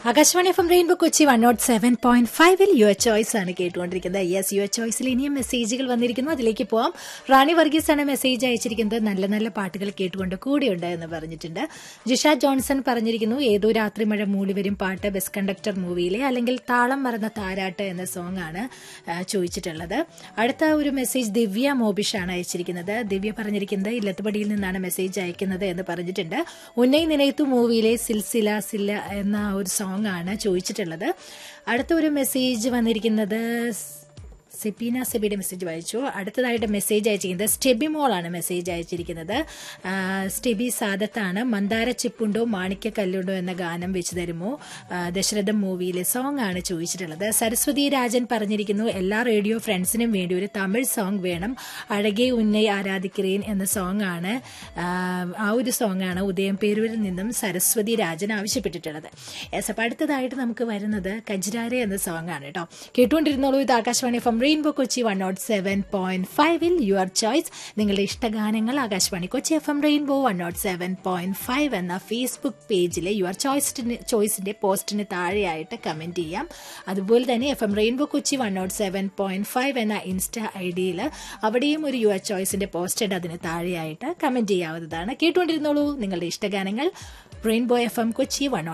Akashvani F M Rainbow Kochi one nought seven point ഫൈവിൽ your choice ആണ് കേട്ടുകൊണ്ടിരിക്കുന്നത് യെസ് യുവർ ചോയ്സിൽ ഇനിയും മെസ്സേജുകൾ വന്നിരിക്കുന്നു അതിലേക്ക് പോവാം റാണി വർഗീസ് ആണ് മെസ്സേജ് അയച്ചിരിക്കുന്നത് നല്ല നല്ല പാട്ടുകൾ കേട്ടുകൊണ്ട് കൂടെയുണ്ട് എന്ന് പറഞ്ഞിട്ടുണ്ട് ജിഷ ജോൺസൺ പറഞ്ഞിരിക്കുന്നു ഏതോ രാത്രി മഴ മൂളി വരും പാട്ട് ബസ് കണ്ടക്ടർ മൂവിയിലെ അല്ലെങ്കിൽ താളം മറന്ന താരാട്ട് എന്ന സോങ് ആണ് ആ, ചോദിച്ചിട്ടുള്ളത് അടുത്ത ഒരു മെസ്സേജ് ദിവ്യ മോബിഷ് ആണ് അയച്ചിരിക്കുന്നത് ദിവ്യ പറഞ്ഞിരിക്കുന്നത് ഇല്ലത്തുപടിയിൽ നിന്നാണ് മെസ്സേജ് അയക്കുന്നത് എന്ന് പറഞ്ഞിട്ടുണ്ട് ഉന്നൈ നിനയത്തു മൂവിയിലെ സിൽസില സില്ല എന്ന ഒരു സോങ് ആണ് ചോദിച്ചിട്ടുള്ളത് അടുത്ത ഒരു മെസ്സേജ് വന്നിരിക്കുന്നത് സെബീന സെബിയുടെ മെസ്സേജ് വായിച്ചു അടുത്തതായിട്ട് മെസ്സേജ് അയച്ചിരിക്കുന്നത് സ്റ്റെബി മോളാണ് മെസ്സേജ് അയച്ചിരിക്കുന്നത് ആ, സ്റ്റെബി സാദത്താണ് മന്ദാര ചിപ്പുണ്ടോ മാണിക്യ കല്ലുണ്ടോ എന്ന ഗാനം വെച്ച് തരുമോ ആ, ദശരഥം മൂവിയിലെ സോങ് ആണ് ചോദിച്ചിട്ടുള്ളത് സരസ്വതി രാജൻ പറഞ്ഞിരിക്കുന്നു എല്ലാ റേഡിയോ ഫ്രണ്ട്സിനും വേണ്ടി ഒരു തമിഴ് സോങ് വേണം അഴകെ ഉന്നൈ ആരാധിக்கிறേൻ എന്ന സോങ് ആണ് ആ, ആ ഒരു സോങ് ആണ് ഉദയം പേരൂരിൽ നിന്നും സരസ്വതി രാജൻ ആവശ്യപ്പെട്ടിട്ടുള്ളത് യെസ് അപ്പോൾ അടുത്തതായിട്ട് നമുക്ക് വരുന്നത് കജ്രാരെ എന്ന സോങ് ആണ് കേട്ടോ കേട്ടുകൊണ്ടിരുന്നോളൂ ഇത് Akashvani from Rainbow Kochi one nought seven point ഫൈവിൽ യുവർ ചോയ്സ് നിങ്ങളുടെ ഇഷ്ടഗാനങ്ങൾ Akashvani Kochi F M Rainbow one nought seven point five എന്ന ഫേസ്ബുക്ക് പേജിലെ യുവർ ചോയ്സിന് ചോയ്സിന്റെ പോസ്റ്റിന് താഴെയായിട്ട് കമന്റ് ചെയ്യാം അതുപോലെ തന്നെ F M Rainbow Kochi one nought seven point five എന്ന ഇൻസ്റ്റ ഐ ഡിയിൽ അവിടെയും ഒരു യുവർ ചോയ്സിന്റെ പോസ്റ്റ് ഉണ്ട് അതിന് താഴെയായിട്ട് കമന്റ് ചെയ്യാവുന്നതാണ് കേട്ടുകൊണ്ടിരുന്നോളൂ നിങ്ങളുടെ ഇഷ്ടഗാനങ്ങൾ Rainbow F M Kochi one